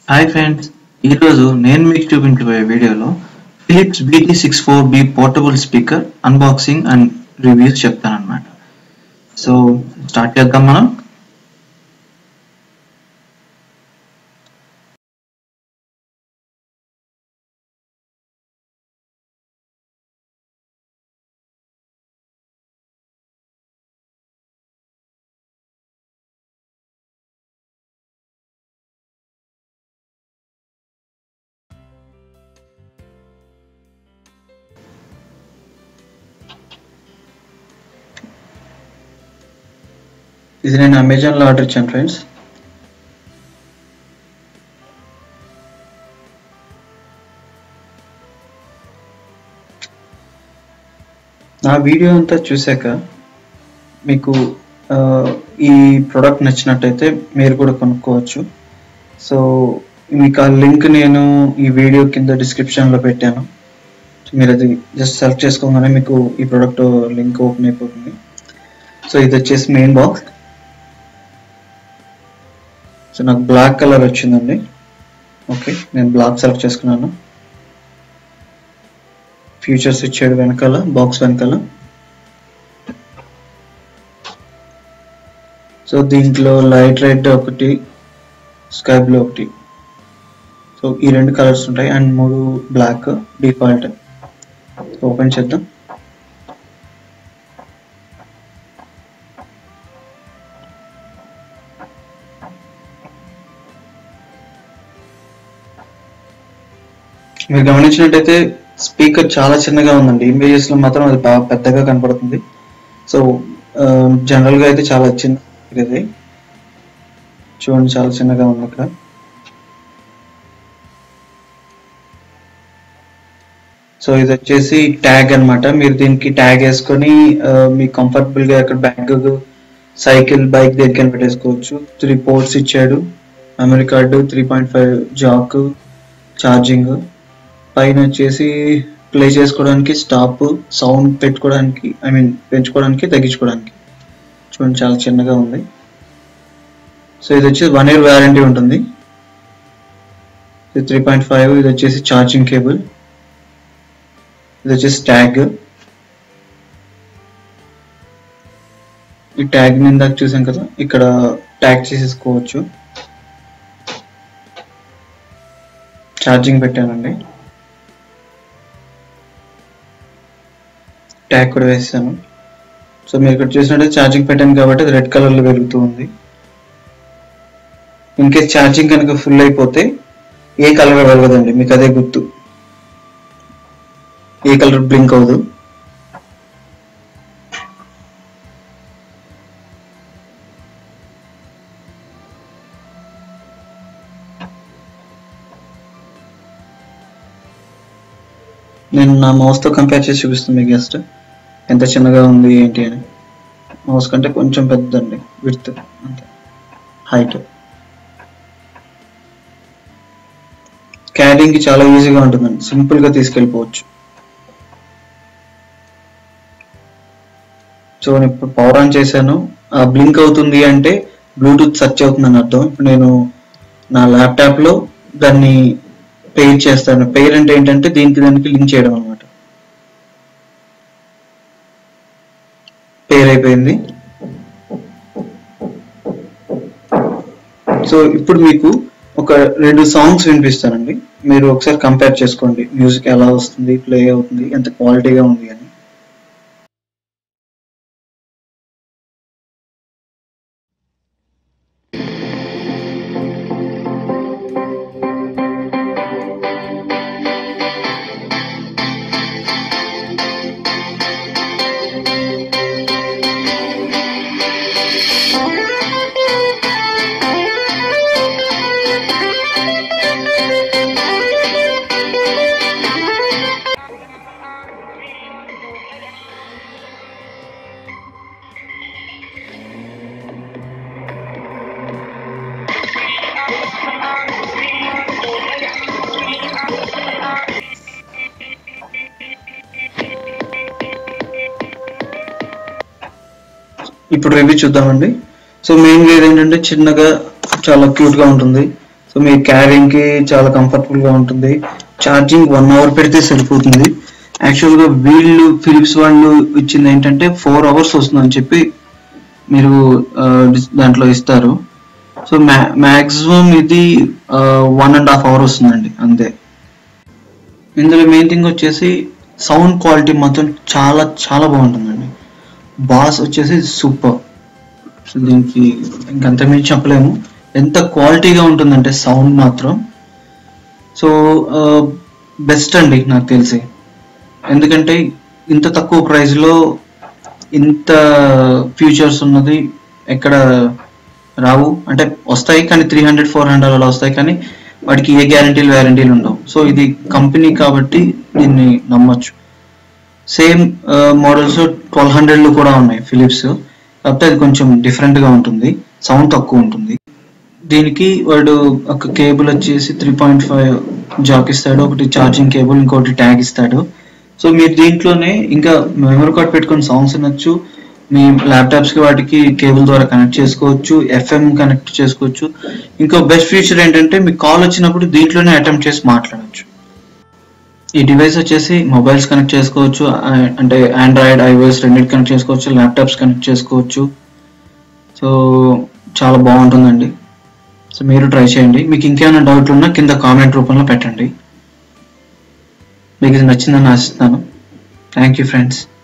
hi friends ఈరోజు నేను మీకు చూపించబోయే వీడియోలో Philips BT six four B portable speaker unboxing and reviews చెప్తానన్నమాట సో స్టార్ట్ చేద్దాం మనం ఇది నేను అమెజాన్లో ఆర్డర్ ఇచ్చాను ఫ్రెండ్స్ నా వీడియో అంతా చూశాక మీకు ఆ, ఈ ప్రోడక్ట్ నచ్చినట్టయితే మీరు కూడా కొనుక్కోవచ్చు సో మీకు ఆ లింక్ నేను ఈ వీడియో కింద డిస్క్రిప్షన్లో పెట్టాను మీరు అది జస్ట్ సెలెక్ట్ చేసుకోగానే మీకు ఈ ప్రోడక్ట్ లింక్ ఓపెన్ అయిపోతుంది సో ఇది వచ్చేసి మెయిన్ బాక్స్ సో నాకు బ్లాక్ కలర్ వచ్చిందండి ఓకే నేను బ్లాక్ సెలెక్ట్ చేసుకున్నాను ఫ్యూచర్స్ ఇచ్చాడు వెనకాల బాక్స్ వెనకాల సో దీంట్లో లైట్ రెడ్ ఒకటి స్కై బ్లూ ఒకటి సో ఈ రెండు కలర్స్ ఉంటాయి అండ్ మూడు బ్లాక్ డిఫాల్ట్ ఓపెన్ చేద్దాం మీరు గమనించినట్టయితే స్పీకర్ చాలా చిన్నగా ఉందండి ఇమేజెస్ లో మాత్రం అది బాగా పెద్దగా కనపడుతుంది సో జనరల్ గా అయితే చాలా చిన్న speaker ఇది చూడండి చాలా చిన్నగా ఉంది ఇక్కడ సో ఇది వచ్చేసి ట్యాగ్ అన్నమాట మీరు దీనికి ట్యాగ్ వేసుకొని ఆ, మీకు కంఫర్టబుల్ గా అక్కడ బ్యాగ్ సైకిల్ బైక్ దేనికైనా పెట్టేసుకోవచ్చు త్రీ పోర్ట్స్ ఇచ్చాడు memory card three point five jack charging పైన వచ్చేసి ప్లే చేసుకోవడానికి స్టాప్ సౌండ్ పెట్టుకోవడానికి ఐ మీన్ పెంచుకోవడానికి తగ్గించుకోవడానికి చూడండి చాలా చిన్నగా ఉంది సో ఇది వచ్చి వన్ ఇయర్ వ్యారంటీ ఉంటుంది ఇది త్రీ పాయింట్ ఫైవ్ ఇది వచ్చేసి ఛార్జింగ్ కేబుల్ ఇది వచ్చేసి ట్యాగ్ ఈ ట్యాగ్ ఇందాక చూసాం కదా ఇక్కడ ట్యాగ్ చేసేసుకోవచ్చు ఛార్జింగ్ పెట్టానండి ట్యాగ్ కూడా వేసాను సో మీరు ఇక్కడ చూసినట్టు ఛార్జింగ్ పెట్టాను కాబట్టి అది రెడ్ కలర్ లో వెలుగుతూ ఉంది ఇన్ కేస్ ఛార్జింగ్ కనుక ఫుల్ అయిపోతే ఏ కలర్ వెలగదండి మీకు అదే గుర్తు ఏ కలర్ బ్లింక్ అవ్వదు నేను నా మౌస్ తో కంపేర్ చేసి చూపిస్తాను మీకు జస్ట్ ఎంత చిన్నగా ఉంది ఏంటి అని మౌస్ కంటే కొంచెం పెద్దండి విడ్త్ అంతే హైట్ క్యారింగ్ కి చాలా ఈజీగా ఉంటుందండి సింపుల్ గా తీసుకెళ్ళిపోవచ్చు సో నేను ఇప్పుడు పవర్ ఆన్ చేశాను ఆ బ్లింక్ అవుతుంది అంటే బ్లూటూత్ సెర్చ్ అవుతుందని అర్థం ఇప్పుడు నేను నా ల్యాప్టాప్ లో దాన్ని పెయిర్ చేస్తాను పెయిర్ అంటే ఏంటంటే దీనికి దానికి లింక్ చేయడం అనమాట పెయిర్ అయిపోయింది సో ఇప్పుడు మీకు ఒక రెండు సాంగ్స్ వినిపిస్తానండి మీరు ఒకసారి కంపేర్ చేసుకోండి మ్యూజిక్ ఎలా వస్తుంది ప్లే అవుతుంది ఎంత క్వాలిటీగా ఉంది అని ఇప్పుడు రివ్యూ చూద్దామండి సో మెయిన్గా ఏంటంటే చిన్నగా చాలా క్యూట్ గా ఉంటుంది సో సో మీ క్యారింగ్ కి చాలా కంఫర్టబుల్ గా ఉంటుంది ఛార్జింగ్ వన్ అవర్ పెడితే సరిపోతుంది యాక్చువల్ గా వీళ్ళు ఫిలిప్స్ వాళ్ళు ఇచ్చింది ఏంటంటే ఫోర్ అవర్స్ వస్తుందని చెప్పి మీరు ఆ, డిస్- దాంట్లో ఇస్తారు సో మ్యాక్సిమం ఇది వన్ అండ్ హాఫ్ అవర్ వస్తుందండి అంతే ఇందులో మెయిన్ థింగ్ వచ్చేసి సౌండ్ క్వాలిటీ మాత్రం చాలా చాలా బాగుంటుందండి బాస్ వచ్చేసి సూపర్ సో దీనికి ఇంకంత మించి చెప్పలేము ఎంత క్వాలిటీగా ఉంటుందంటే సౌండ్ మాత్రం సో బెస్ట్ అండి నాకు తెలిసి ఎందుకంటే ఇంత తక్కువ ప్రైస్లో ఇంత ఫ్యూచర్స్ ఉన్నది ఎక్కడ రావు అంటే వస్తాయి కానీ త్రీ హండ్రెడ్ ఫోర్ హండ్రెడ్ అలా వస్తాయి కానీ వాటికి ఏ గ్యారంటీలు వ్యారంటీలు ఉండవు సో ఇది కంపెనీ కాబట్టి దీన్ని నమ్మొచ్చు సేమ్ మోడల్స్ ట్వెల్వ్ హండ్రెడ్లు కూడా ఉన్నాయి ఫిలిప్స్ కాకపోతే అది కొంచెం డిఫరెంట్గా ఉంటుంది సౌండ్ తక్కువ ఉంటుంది దీనికి వాడు ఒక కేబుల్ వచ్చేసి త్రీ పాయింట్ ఫైవ్ జాక్ ఇస్తాడు ఒకటి ఛార్జింగ్ కేబుల్ ఇంకోటి ట్యాగ్ ఇస్తాడు సో మీరు దీంట్లోనే ఇంకా మెమరీ కార్డ్ పెట్టుకొని సాంగ్స్ వినొచ్చు మీ ల్యాప్టాప్స్ కి వాటికి కేబుల్ ద్వారా కనెక్ట్ చేసుకోవచ్చు ఎఫ్ఎం కనెక్ట్ చేసుకోవచ్చు ఇంకో బెస్ట్ ఫీచర్ ఏంటంటే మీకు కాల్ వచ్చినప్పుడు దీంట్లోనే అటెంప్ట్ చేసి మాట్లాడవచ్చు ఈ డివైస్ వచ్చేసి మొబైల్స్ కనెక్ట్ చేసుకోవచ్చు ఆ- అంటే ఆండ్రాయిడ్ ఐఓఎస్ రెండింటి కనెక్ట్ చేసుకోవచ్చు ల్యాప్టాప్స్ కనెక్ట్ చేసుకోవచ్చు సో చాలా బాగుంటుందండి సో మీరు ట్రై చేయండి మీకు ఇంకేమైనా డౌట్లు ఉన్నా కింద కామెంట్ రూపంలో పెట్టండి మీకు ఇది నచ్చిందని ఆశిస్తున్నాను థ్యాంక్ యూ ఫ్రెండ్స్